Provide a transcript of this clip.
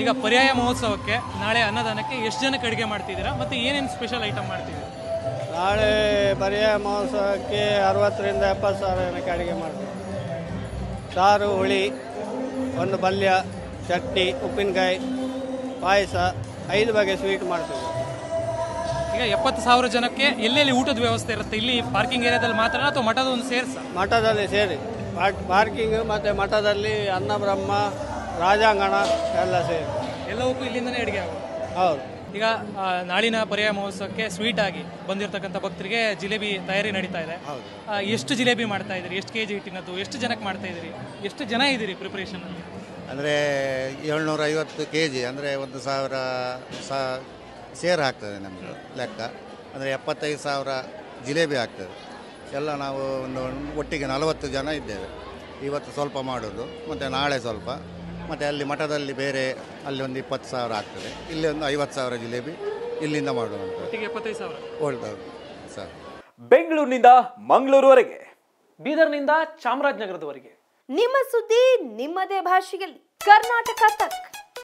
ಈಗ ಪರ್ಯಾಯ ಮಹೋತ್ಸವಕ್ಕೆ ನಾಳೆ ಅನ್ನದಾನಕ್ಕೆ ಎಷ್ಟು ಜನಕ್ಕೆ ಅಡುಗೆ ಮಾಡ್ತಿದ್ದೀರಾ ಮತ್ತು ಏನೇನು ಸ್ಪೆಷಲ್ ಐಟಮ್ ಮಾಡ್ತಿದ್ದೀರಾ ನಾಳೆ ಪರ್ಯಾಯ ಮಹೋತ್ಸವಕ್ಕೆ ಅರವತ್ತರಿಂದ ಎಪ್ಪತ್ತು ಸಾವಿರ ಜನಕ್ಕೆ ಅಡುಗೆ ಮಾಡ್ತೀವಿ ಸಾರು ಹುಳಿ ಒಂದು ಪಲ್ಯ ಚಟ್ನಿ ಉಪ್ಪಿನಕಾಯಿ ಪಾಯಸ ಐದು ಬಗೆ ಸ್ವೀಟ್ ಮಾಡ್ತೀವಿ ಈಗ ಎಪ್ಪತ್ತು ಸಾವಿರ ಜನಕ್ಕೆ ಎಲ್ಲೆಲ್ಲಿ ಊಟದ ವ್ಯವಸ್ಥೆ ಇರುತ್ತೆ ಇಲ್ಲಿ ಪಾರ್ಕಿಂಗ್ ಏರಿಯಾದಲ್ಲಿ ಮಾತ್ರ ಅಥವಾ ಮಠದ ಒಂದು ಸೇರ್ಸ ಮಠದಲ್ಲಿ ಸೇರಿ ಪಾರ್ಕ್ ಪಾರ್ಕಿಂಗ್ ಮತ್ತು ಮಠದಲ್ಲಿ ಅನ್ನಬ್ರಹ್ಮ ರಾಜಾಂಗಣ ಎಲ್ಲ ಸೇರಿ ಎಲ್ಲವಕ್ಕೂ ಇಲ್ಲಿಂದನೇ ಅಡುಗೆ ಆಗೋದು ಹೌದು ಈಗ ಆ, ನಾಳಿನ ಪರ್ಯಾಯ ಮಹೋತ್ಸವಕ್ಕೆ ಸ್ವೀಟ್ ಆಗಿ ಬಂದಿರತಕ್ಕಂಥ ಭಕ್ತರಿಗೆ ಜಿಲೇಬಿ ತಯಾರಿ ನಡೀತಾ ಇದೆ ಆ, ಎಷ್ಟು ಜಿಲೇಬಿ ಮಾಡ್ತಾ ಇದ್ದೀರಿ ಎಷ್ಟು ಕೆ ಜಿ ಹಿಟ್ಟಿನದ್ದು ಎಷ್ಟು ಜನಕ್ಕೆ ಮಾಡ್ತಾ ಇದ್ದೀರಿ ಎಷ್ಟು ಜನ ಇದ್ದೀರಿ ಪ್ರಿಪರೇಷನ್ ಅಲ್ಲಿ ಅಂದರೆ ಏಳ್ನೂರ ಐವತ್ತು ಕೆ ಜಿ ಅಂದರೆ ಒಂದು ಸಾವಿರ ಸಾ ಸೇರ್ ಆಗ್ತದೆ ನಮ್ಮದು ಲೆಕ್ಕ ಅಂದರೆ ಎಪ್ಪತ್ತೈದು ಸಾವಿರ ಜಿಲೇಬಿ ಆಗ್ತದೆ ಎಲ್ಲ ನಾವು ಒಂದು ಒಟ್ಟಿಗೆ ನಲವತ್ತು ಜನ ಇದ್ದೇವೆ ಇವತ್ತು ಸ್ವಲ್ಪ ಮಾಡೋದು ಮತ್ತು ನಾಳೆ ಸ್ವಲ್ಪ ಮತ್ತು ಅಲ್ಲಿ ಮಠದಲ್ಲಿ ಬೇರೆ ಅಲ್ಲಿ ಒಂದು ಇಪ್ಪತ್ತು ಸಾವಿರ ಆಗ್ತದೆ ಇಲ್ಲಿ ಒಂದು ಐವತ್ತು ಸಾವಿರ ಜಿಲೇಬಿ ಇಲ್ಲಿಂದ ಮಾಡುವಂಥದ್ದು ಒಟ್ಟಿಗೆ ಎಪ್ಪತ್ತೈದು ಸಾವಿರ ಒಳ್ಳೆಯದು ಸರ್ ಬೆಂಗಳೂರಿನಿಂದ ಮಂಗಳೂರುವರೆಗೆ ಬೀದರ್ನಿಂದ ಚಾಮರಾಜನಗರದವರೆಗೆ ನಿಮ್ಮ ಸುದ್ದಿ ನಿಮ್ಮದೇ ಭಾಷೆಯಲ್ಲಿ ಕರ್ನಾಟಕ ತಕ್